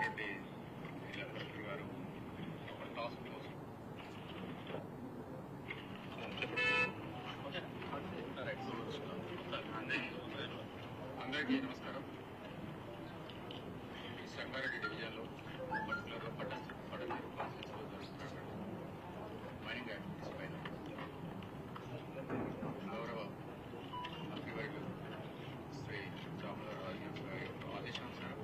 సంగారెడ్డి జిల్లా కలెక్టర్ గారు ఒక టాస్క్ ఫోర్స్ అందరికీ నమస్కారం ఈ సంగారెడ్డి డివిజన్లో పర్టికులర్గా పట్ట పట్టణీరు కాన్స్టిట్యూన్సీలో జరుగుతున్నటువంటి మైనింగ్ యాక్టివిటీస్ పైన గౌరవ మంత్రివర్యులు శ్రీ రామదారావు గారి యొక్క ఆదేశానుసారం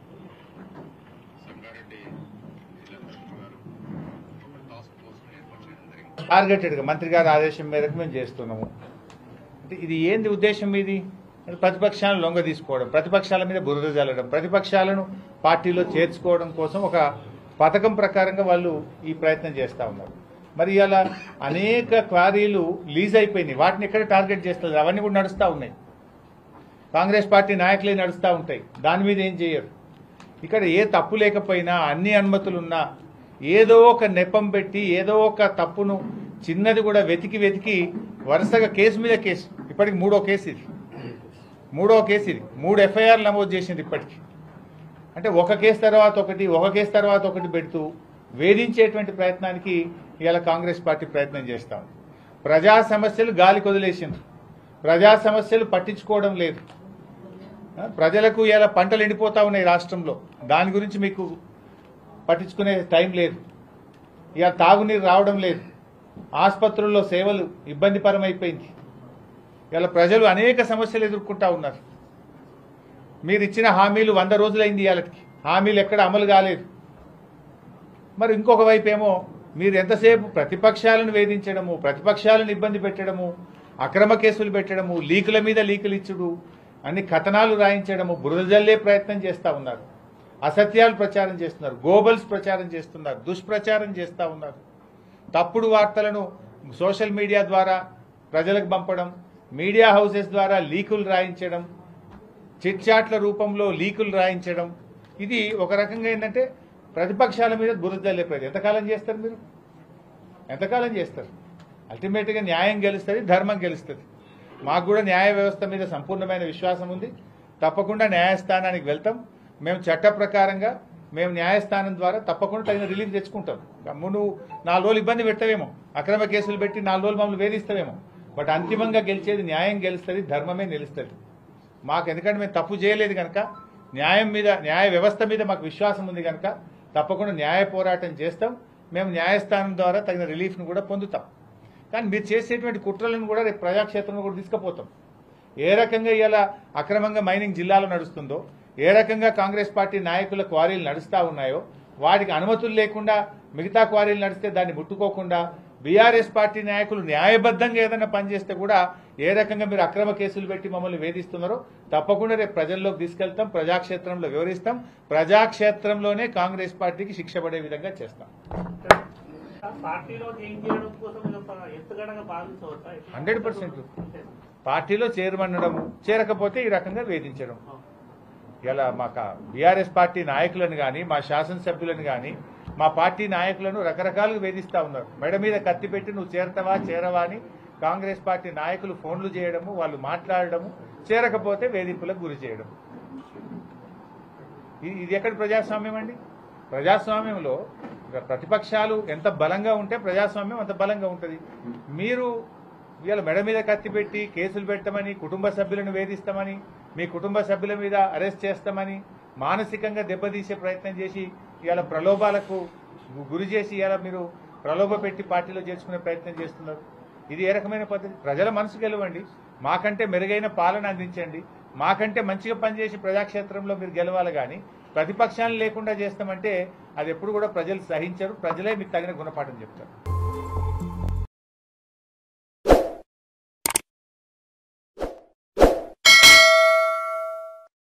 సంగారెడ్డి జిల్లా కలెక్టర్ గారు ఒక టాస్క్ ఫోర్స్ని ఏర్పాటు చేయడం జరిగింది టార్గెటెడ్గా మంత్రి గారి ఆదేశం మేరకు మేము చేస్తున్నాము అంటే ఇది ఏంది ఉద్దేశం ఇది అంటే ప్రతిపక్షాలను లొంగ తీసుకోవడం ప్రతిపక్షాల మీద బురద జల్లడం ప్రతిపక్షాలను పార్టీలో చేర్చుకోవడం కోసం ఒక పథకం ప్రకారంగా వాళ్ళు ఈ ప్రయత్నం చేస్తూ ఉన్నారు మరి ఇలా అనేక క్వారీలు లీజ్ అయిపోయినాయి వాటిని ఎక్కడ టార్గెట్ చేస్తారు అవన్నీ కూడా నడుస్తూ ఉన్నాయి కాంగ్రెస్ పార్టీ నాయకులే నడుస్తూ ఉంటాయి దాని మీద ఏం చేయరు ఇక్కడ ఏ తప్పు లేకపోయినా అన్ని అనుమతులున్నా ఏదో ఒక నెపం పెట్టి ఏదో ఒక తప్పును చిన్నది కూడా వెతికి వెతికి వరుసగా కేసు మీద కేసు ఇప్పటికి మూడో కేసు ఇది మూడో కేసు ఇది మూడు ఎఫ్ఐఆర్లు నమోదు చేసింది ఇప్పటికి అంటే ఒక కేసు తర్వాత ఒకటి ఒక కేసు తర్వాత ఒకటి పెడుతూ వేధించేటువంటి ప్రయత్నానికి ఇవాళ కాంగ్రెస్ పార్టీ ప్రయత్నం చేస్తాం ప్రజా సమస్యలు గాలి కొదిలేసిండ్రు ప్రజా సమస్యలు పట్టించుకోవడం లేదు ఆ, ప్రజలకు ఇలా పంటలు ఎండిపోతా ఉన్నాయి రాష్ట్రంలో దాని గురించి మీకు పట్టించుకునే టైం లేదు ఇక తాగునీరు రావడం లేదు ఆసుపత్రుల్లో సేవలు ఇబ్బందిపరమైపోయింది ఇలా ప్రజలు అనేక సమస్యలు ఎదుర్కొంటా ఉన్నారు మీరు ఇచ్చిన హామీలు వంద రోజులైంది ఇవాళకి హామీలు ఎక్కడ అమలు కాలేదు మరి ఇంకొక వైపు ఏమో మీరు ఎంతసేపు ప్రతిపక్షాలను వేధించడము ప్రతిపక్షాలను ఇబ్బంది పెట్టడము అక్రమ కేసులు పెట్టడము లీకుల మీద లీకులు ఇచ్చుడు అన్ని కథనాలు రాయించడము బురద జల్లే ప్రయత్నం చేస్తూ ఉన్నారు అసత్యాలు ప్రచారం చేస్తున్నారు గోబల్స్ ప్రచారం చేస్తున్నారు దుష్ప్రచారం చేస్తూ ఉన్నారు తప్పుడు వార్తలను సోషల్ మీడియా ద్వారా ప్రజలకు పంపడం మీడియా హౌసెస్ ద్వారా లీకులు రాయించడం చిట్చాట్ల రూపంలో లీకులు రాయించడం ఇది ఒక రకంగా ఏంటంటే ప్రతిపక్షాల మీద బురద జల్లే ప్రయత్నం ఎంతకాలం చేస్తారు మీరు ఎంతకాలం చేస్తారు అల్టిమేట్గా న్యాయం గెలుస్తుంది ధర్మం గెలుస్తుంది మాకు కూడా న్యాయ వ్యవస్థ మీద సంపూర్ణమైన విశ్వాసం ఉంది తప్పకుండా న్యాయస్థానానికి వెళ్తాం మేము చట్ట ప్రకారంగా మేము న్యాయస్థానం ద్వారా తప్పకుండా తగిన రిలీఫ్ తెచ్చుకుంటాం గమ్ము నువ్వు నాలుగు రోజులు ఇబ్బంది పెట్టవేమో అక్రమ కేసులు పెట్టి నాలుగు రోజులు మమ్మల్ని వేధిస్తావేమో బట్ అంతిమంగా గెలిచేది న్యాయం గెలుస్తుంది ధర్మమే నిలుస్తుంది మాకు ఎందుకంటే మేము తప్పు చేయలేదు కనుక న్యాయం మీద న్యాయ వ్యవస్థ మీద మాకు విశ్వాసం ఉంది కనుక తప్పకుండా న్యాయ పోరాటం చేస్తాం మేము న్యాయస్థానం ద్వారా తగిన రిలీఫ్ను కూడా పొందుతాం కానీ మీరు చేసేటువంటి కుట్రలను కూడా రేపు ప్రజాక్షేత్రంలో కూడా తీసుకుపోతాం ఏ రకంగా ఇలా అక్రమంగా మైనింగ్ జిల్లాలో నడుస్తుందో ఏ రకంగా కాంగ్రెస్ పార్టీ నాయకుల క్వారీలు నడుస్తూ ఉన్నాయో వాటికి అనుమతులు లేకుండా మిగతా క్వారీలు నడిస్తే దాన్ని ముట్టుకోకుండా బీఆర్ఎస్ పార్టీ నాయకులు న్యాయబద్ధంగా ఏదైనా పనిచేస్తే కూడా ఏ రకంగా మీరు అక్రమ కేసులు పెట్టి మమ్మల్ని వేధిస్తున్నారో తప్పకుండా రేపు ప్రజల్లోకి తీసుకెళ్తాం ప్రజాక్షేత్రంలో వివరిస్తాం ప్రజాక్షేత్రంలోనే కాంగ్రెస్ పార్టీకి శిక్ష పడే విధంగా చేస్తాం పార్టీలో చేంజ్ చేయడం కోసం ఇది ఒక ఎత్తుగడగా భావించవచ్చా హండ్రెడ్ పర్సెంట్ పార్టీలో చేరమనడము చేరకపోతే ఈ రకంగా వేధించడం ఇలా మా బీఆర్ఎస్ పార్టీ నాయకులను కానీ మా శాసనసభ్యులను కానీ మా పార్టీ నాయకులను రకరకాలుగా వేధిస్తా ఉన్నారు మెడ మీద కత్తి పెట్టి నువ్వు చేరతావా చేరవా అని కాంగ్రెస్ పార్టీ నాయకులు ఫోన్లు చేయడము వాళ్ళు మాట్లాడడము చేరకపోతే వేధింపులకు గురి చేయడం ఇది ఇది ఎక్కడ ప్రజాస్వామ్యం అండి ప్రజాస్వామ్యంలో ఇక ప్రతిపక్షాలు ఎంత బలంగా ఉంటే ప్రజాస్వామ్యం అంత బలంగా ఉంటుంది మీరు ఇవాళ మెడ మీద కత్తి పెట్టి కేసులు పెట్టమని కుటుంబ సభ్యులను వేధిస్తామని మీ కుటుంబ సభ్యుల మీద అరెస్ట్ చేస్తామని మానసికంగా దెబ్బతీసే ప్రయత్నం చేసి ఇవాళ ప్రలోభాలకు గు- గురి చేసి ఇవాళ మీరు ప్రలోభ పెట్టి పార్టీలో చేర్చుకునే ప్రయత్నం చేస్తున్నారు ఇది ఏ రకమైన పద్ధతి ప్రజల మనసు గెలవండి మాకంటే మెరుగైన పాలన అందించండి మాకంటే మంచిగా పనిచేసి ప్రజాక్షేత్రంలో మీరు గెలవాలి కానీ ప్రతిపక్షాలు లేకుండా చేస్తామంటే అది ఎప్పుడు కూడా ప్రజలు సహించరు ప్రజలే మీకు తగిన గుణపాఠం చెప్తారు